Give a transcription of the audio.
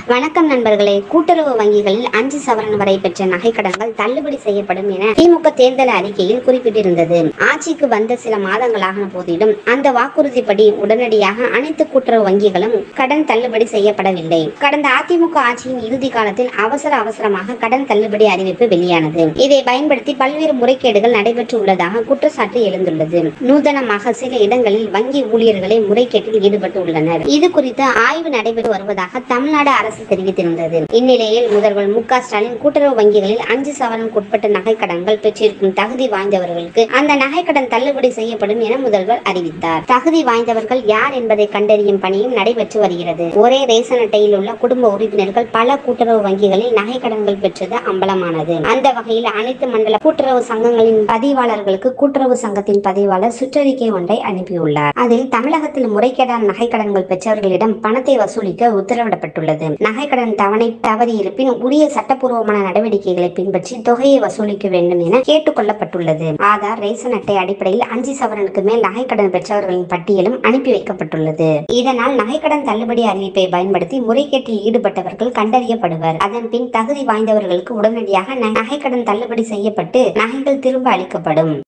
வணக்கம் நண்பர்களே கூட்டுறவு வங்கிகளில் அஞ்சு சவரன் வரை பெற்ற நகைக்கடன்கள் தள்ளுபடி செய்யப்படும் என திமுக தேர்தல் அறிக்கையில் குறிப்பிட்டிருந்தது ஆட்சிக்கு வந்த சில மாதங்களான போதிலும் அந்த வாக்குறுதிப்படி உடனடியாக அனைத்து கூட்டுறவு வங்கிகளும் கடன் தள்ளுபடி செய்யப்படவில்லை கடந்த அதிமுக ஆட்சியின் இறுதி காலத்தில் அவசர அவசரமாக கடன் தள்ளுபடி அறிவிப்பு வெளியானது இதை பயன்படுத்தி பல்வேறு முறைகேடுகள் நடைபெற்று உள்ளதாக குற்றச்சாட்டு எழுந்துள்ளது நூதனமாக சில இடங்களில் வங்கி ஊழியர்களை முறைகேட்டில் ஈடுபட்டு உள்ளனர் இது குறித்து ஆய்வு நடைபெற்று வருவதாக தமிழ்நாடு அரசு தெரிவித்திருந்தது இந்நிலையில் முதல்வர் மு க ஸ்டாலின் கூட்டுறவு வங்கிகளில் அஞ்சு சவரனுக்குட்பட்ட நகைக்கடன்கள் பெற்றிருக்கும் தகுதி வாய்ந்தவர்களுக்கு அந்த நகைக்கடன் தள்ளுபடி செய்யப்படும் என முதல்வர் அறிவித்தார் தகுதி வாய்ந்தவர்கள் யார் என்பதை கண்டறியும் பணியும் நடைபெற்று வருகிறது ஒரே ரேசன் அட்டையில் உள்ள குடும்ப உறுப்பினர்கள் பல கூட்டுறவு வங்கிகளில் நகைக்கடன்கள் பெற்றது அம்பலமானது அந்த வகையில் அனைத்து மண்டல கூட்டுறவு சங்கங்களின் பதிவாளர்களுக்கு கூட்டுறவு சங்கத்தின் பதிவாளர் சுற்றறிக்கை ஒன்றை அனுப்பியுள்ளார் அதில் தமிழகத்தில் முறைகேடான நகைக்கடன்கள் பெற்றவர்களிடம் பணத்தை வசூலிக்க உத்தரவிடப்பட்டுள்ளது நகைக்கடன் தவணை தவறி இருப்பின் உரிய சட்டப்பூர்வமான நடவடிக்கைகளை பின்பற்றி தொகையை வசூலிக்க வேண்டும் என கேட்டுக் கொள்ளப்பட்டுள்ளது ஆதார் ரேசன் அட்டை அடிப்படையில் அஞ்சு சவரனுக்கு மேல் நகைக்கடன் பெற்றவர்களின் பட்டியலும் அனுப்பி வைக்கப்பட்டுள்ளது இதனால் நகைக்கடன் தள்ளுபடி அறிவிப்பை பயன்படுத்தி முறைகேட்டில் ஈடுபட்டவர்கள் கண்டறியப்படுவர் அதன் பின் தகுதி வாய்ந்தவர்களுக்கு உடனடியாக நகைக்கடன் தள்ளுபடி செய்யப்பட்டு நகைகள் திரும்ப அளிக்கப்படும்